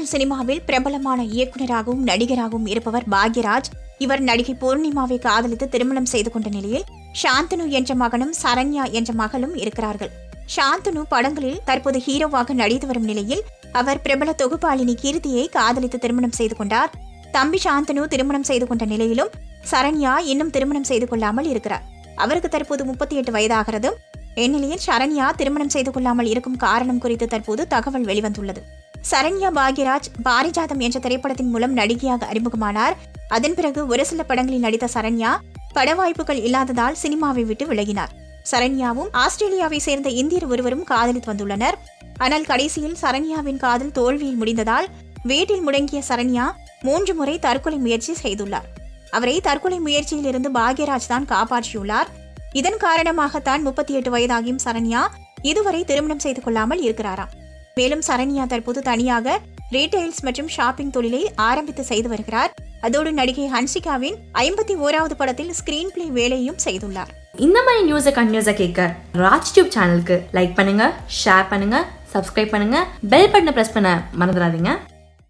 தமிழ் சினிமாவில் பிரபலமான இயக்குனராகவும் நடிகராகவும் இருப்பவர் பாக்யராஜ் இவர் நடிகை பூர்ணிமாவை காதலித்து திருமணம் செய்து கொண்ட நிலையில் சாந்தனு என்ற மகனும் சரண்யா என்ற மகளும் இருக்கிறார்கள் சாந்தனு படங்களில் தற்போது ஹீரோவாக நடித்து வரும் நிலையில் அவர் பிரபல தொகுப்பாளினி கீர்த்தியை காதலித்து திருமணம் செய்து கொண்டார் தம்பி சாந்தனு திருமணம் செய்து கொண்ட நிலையிலும் சரண்யா இன்னும் திருமணம் செய்து கொள்ளாமல் இருக்கிறார் அவருக்கு தற்போது முப்பத்தி எட்டு வயதாகிறதும் இந்நிலையில் சரண்யா திருமணம் செய்து கொள்ளாமல் இருக்கும் காரணம் குறித்து தற்போது தகவல் வெளிவந்துள்ளது சரண்யா பாக்யராஜ் பாரிஜாதம் என்ற திரைப்படத்தின் மூலம் நடிகையாக அறிமுகமானார் அதன் பிறகு ஒரு சில படங்களில் நடித்த சரண்யா பட வாய்ப்புகள் இல்லாததால் சினிமாவை விட்டு விலகினார் சரண்யாவும் ஆஸ்திரேலியாவை சேர்ந்த இந்தியர் ஒருவரும் காதலித்து வந்துள்ளனர் ஆனால் கடைசியில் சரண்யாவின் காதல் தோல்வியில் முடிந்ததால் வீட்டில் முடங்கிய சரண்யா மூன்று முறை தற்கொலை முயற்சி செய்துள்ளார் அவரை தற்கொலை முயற்சியில் இருந்து பாக்யராஜ் தான் காப்பாற்றியுள்ளார் இதன் காரணமாகத்தான் முப்பத்தி எட்டு வயதாகியும் சரண்யா இதுவரை திருமணம் செய்து கொள்ளாமல் இருக்கிறாராம் மேலும் சரண்யா தற்போது தனியாக ரீட்டைல்ஸ் மற்றும் ஷாப்பிங் தொழிலை ஆரம்பித்து செய்து வருகிறார் அதோடு நடிகை ஹன்சிகாவின் ஐம்பத்தி ஓராவது படத்தில் ஸ்கிரீன் பிளே வேலையும் செய்துள்ளார் இந்த மாதிரி நியூஸை கண்டினியூஸாக கேட்க ராஜ் டியூப் சேனலுக்கு லைக் பண்ணுங்க ஷேர் பண்ணுங்க சப்ஸ்கிரைப் பண்ணுங்க பெல் பட்டனை ப்ரெஸ் பண்ண மறந்துடாதீங்க